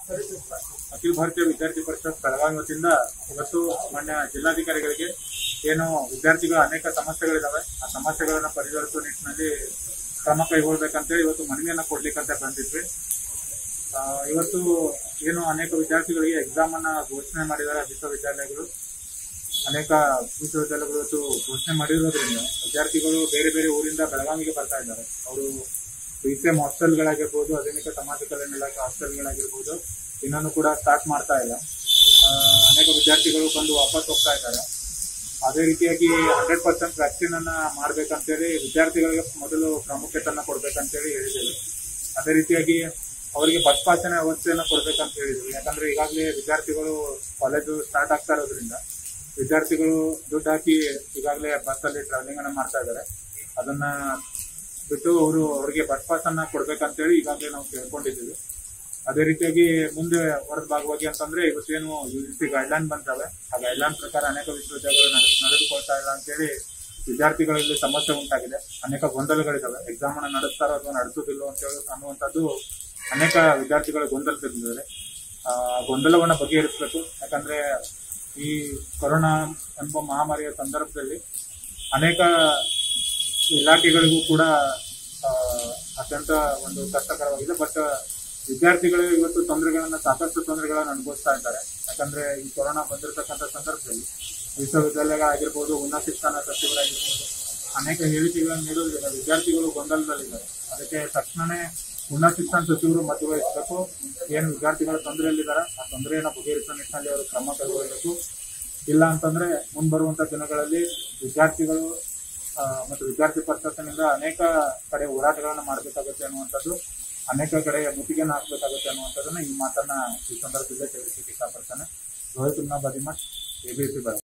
ಅಖಿಲ ಭಾರತೀಯ ವಿದ್ಯಾರ್ಥಿ ಪರಿಷತ್ ಬೆಳಗಾವಿ ವತಿಯಿಂದ ಇವತ್ತು ಮಾನ್ಯ ಜಿಲ್ಲಾಧಿಕಾರಿಗಳಿಗೆ ಏನು ವಿದ್ಯಾರ್ಥಿಗಳ ಅನೇಕ ಸಮಸ್ಯೆಗಳಿದಾವೆ ಆ ಸಮಸ್ಯೆಗಳನ್ನ ಪರಿಹರಿಸುವ ನಿಟ್ಟಿನಲ್ಲಿ ಕ್ರಮ ಕೈಗೊಳ್ಬೇಕಂತೇಳಿ ಇವತ್ತು ಮನವಿಯನ್ನ ಕೊಡ್ಲಿಕ್ಕಂತ ಬಂದಿದ್ವಿ ಆ, ಇವತ್ತು ಏನು ಅನೇಕ ವಿದ್ಯಾರ್ಥಿಗಳಿಗೆ ಎಕ್ಸಾಮ್ ಅನ್ನ ಘೋಷಣೆ ಮಾಡಿದ್ದಾರೆ ವಿಶ್ವವಿದ್ಯಾಲಯಗಳು ಅನೇಕ ವಿಶ್ವವಿದ್ಯಾಲಯಗಳು ಇವತ್ತು ಘೋಷಣೆ ಮಾಡಿರೋದ್ರಿಂದ ವಿದ್ಯಾರ್ಥಿಗಳು ಬೇರೆ ಬೇರೆ ಊರಿಂದ ಬೆಳಗಾವಿಗೆ ಬರ್ತಾ ಇದ್ದಾರೆ ಅವರು ಬಿ ಸಿ ಎಂ ಹಾಸ್ಟೆಲ್ಗಳಾಗಿರ್ಬೋದು ಆಧುನಿಕ ಸಮಾಜ ಕಲ್ಯಾಣ ಇಲಾಖೆ ಹಾಸ್ಟೆಲ್ಗಳಾಗಿರ್ಬೋದು ಇನ್ನೂ ಕೂಡ ಸ್ಟಾರ್ಟ್ ಮಾಡ್ತಾ ಇಲ್ಲ ಆ, ಅನೇಕ ವಿದ್ಯಾರ್ಥಿಗಳು ಬಂದು ವಾಪಸ್ ಹೋಗ್ತಾ ಇದ್ದಾರೆ ಅದೇ ರೀತಿಯಾಗಿ ಹಂಡ್ರೆಡ್ ಪರ್ಸೆಂಟ್ ವ್ಯಾಕ್ಸಿನ್ ಅನ್ನ ಮಾಡ್ಬೇಕಂತೇಳಿ ವಿದ್ಯಾರ್ಥಿಗಳಿಗೆ ಮೊದಲು ಪ್ರಾಮುಖ್ಯತೆಯನ್ನ ಕೊಡ್ಬೇಕಂತೇಳಿ ಹೇಳಿದ್ದೇವೆ ಅದೇ ರೀತಿಯಾಗಿ ಅವರಿಗೆ ಬಸ್ ಪಾಸಿನ ವ್ಯವಸ್ಥೆಯನ್ನ ಕೊಡ್ಬೇಕಂತ ಹೇಳಿದ್ರು ಯಾಕಂದ್ರೆ ಈಗಾಗಲೇ ವಿದ್ಯಾರ್ಥಿಗಳು ಕಾಲೇಜು ಸ್ಟಾರ್ಟ್ ಆಗ್ತಾ ಇರೋದ್ರಿಂದ ವಿದ್ಯಾರ್ಥಿಗಳು ದುಡ್ಡು ಹಾಕಿ ಈಗಾಗಲೇ ಬಸ್ ಅಲ್ಲಿ ಟ್ರಾವೆಲಿಂಗ್ ಅನ್ನ ಮಾಡ್ತಾ ಇದ್ದಾರೆ ಅದನ್ನ ಬಿಟ್ಟು ಅವರು ಅವರಿಗೆ ಬಸ್ ಪಾಸ್ ಅನ್ನ ಕೊಡ್ಬೇಕಂತೇಳಿ ಈಗಾಗಲೇ ನಾವು ಕೇಳ್ಕೊಂಡಿದ್ದೀವಿ ಅದೇ ರೀತಿಯಾಗಿ ಮುಂದೆ ಹೊರದ ಭಾಗವಾಗಿ ಅಂತಂದ್ರೆ ಇವತ್ತೇನು ಯು ಜಿ ಸಿ ಗೈಡ್ಲೈನ್ ಬಂದಾವೆ ಆ ಗೈಡ್ಲೈನ್ ಪ್ರಕಾರ ಅನೇಕ ವಿಶ್ವವಿದ್ಯಾಲಯಗಳು ನಡೆ- ನಡೆದುಕೊಳ್ತಾ ಇಲ್ಲ ಅಂತೇಳಿ ವಿದ್ಯಾರ್ಥಿಗಳಲ್ಲಿ ಸಮಸ್ಯೆ ಉಂಟಾಗಿದೆ ಅನೇಕ ಗೊಂದಲಗಳಿದಾವೆ ಎಕ್ಸಾಮ್ ಅನ್ನ ನಡೆಸ್ತಾರೋ ಅಥವಾ ನಡೆಸೋದಿಲ್ಲೋ ಅಂತ ಹೇಳಿ ಅನ್ನುವಂಥದ್ದು ಅನೇಕ ವಿದ್ಯಾರ್ಥಿಗಳ ಗೊಂದಲದಲ್ಲಿದ್ದಾರೆ ಆ ಗೊಂದಲವನ್ನ ಬಗೆಹರಿಸಬೇಕು ಯಾಕಂದ್ರೆ ಈ ಕೊರೋನಾ ಎಂಬ ಮಹಾಮಾರಿಯ ಸಂದರ್ಭದಲ್ಲಿ ಅನೇಕ ಇಲಾಖೆಗಳಿಗೂ ಕೂಡ ಆ, ಅತ್ಯಂತ ಒಂದು ಕಷ್ಟಕರವಾಗಿದೆ ಬಟ್ ವಿದ್ಯಾರ್ಥಿಗಳು ಇವತ್ತು ತೊಂದರೆಗಳನ್ನ ಸಾಕಷ್ಟು ತೊಂದರೆಗಳನ್ನ ಅನುಭವಿಸ್ತಾ ಇದ್ದಾರೆ ಯಾಕಂದ್ರೆ ಈ ಕೊರೋನಾ ಬಂದಿರತಕ್ಕಂಥ ಸಂದರ್ಭದಲ್ಲಿ ವಿಶ್ವವಿದ್ಯಾಲಯಗಳಾಗಿರ್ಬೋದು ಉನ್ನತ ಶಿಕ್ಷಣ ಸಚಿವರಾಗಿರ್ಬೋದು ಅನೇಕ ಹೇಳಿಕೆಗಳನ್ನು ನೀಡುವುದರಿಂದ ವಿದ್ಯಾರ್ಥಿಗಳು ಗೊಂದಲದಲ್ಲಿದ್ದಾರೆ ಅದಕ್ಕೆ ತಕ್ಷಣನೇ ಉನ್ನತ ಶಿಕ್ಷಣ ಸಚಿವರು ಮಧ್ಯವಹಿಸಬೇಕು ಏನು ವಿದ್ಯಾರ್ಥಿಗಳ ತೊಂದರೆಯಲ್ಲಿದ್ದಾರೆ ಆ ತೊಂದರೆಯನ್ನು ಬಗೆಹರಿಸುವ ನಿಟ್ಟಿನಲ್ಲಿ ಅವರು ಕ್ರಮ ಕೈಗೊಳ್ಳಬೇಕು ಇಲ್ಲ ಅಂತಂದ್ರೆ ಮುಂಬರುವಂತ ದಿನಗಳಲ್ಲಿ ವಿದ್ಯಾರ್ಥಿಗಳು ಆ, ಮತ್ತು ವಿದ್ಯಾರ್ಥಿ ಪರಿಷತ್ತಿನಿಂದ ಅನೇಕ ಕಡೆ ಹೋರಾಟಗಳನ್ನ ಮಾಡಬೇಕಾಗುತ್ತೆ ಅನ್ನುವಂಥದ್ದು ಅನೇಕ ಕಡೆ ಮುತ್ತಿಗೆಯನ್ನು ಹಾಕಬೇಕಾಗುತ್ತೆ ಅನ್ನುವಂಥದ್ದನ್ನ ಈ ಮಾತನ್ನ ಈ ಸಂದರ್ಭದಲ್ಲಿ ತಿಳಿಸಲಿಕ್ಕೆ ಇಷ್ಟಪಡ್ತಾನೆ ರೋಹಿತ್ ಬದಿಮಠ್ ಎಬಿಸಿ ಬೆಳಗಾವಿ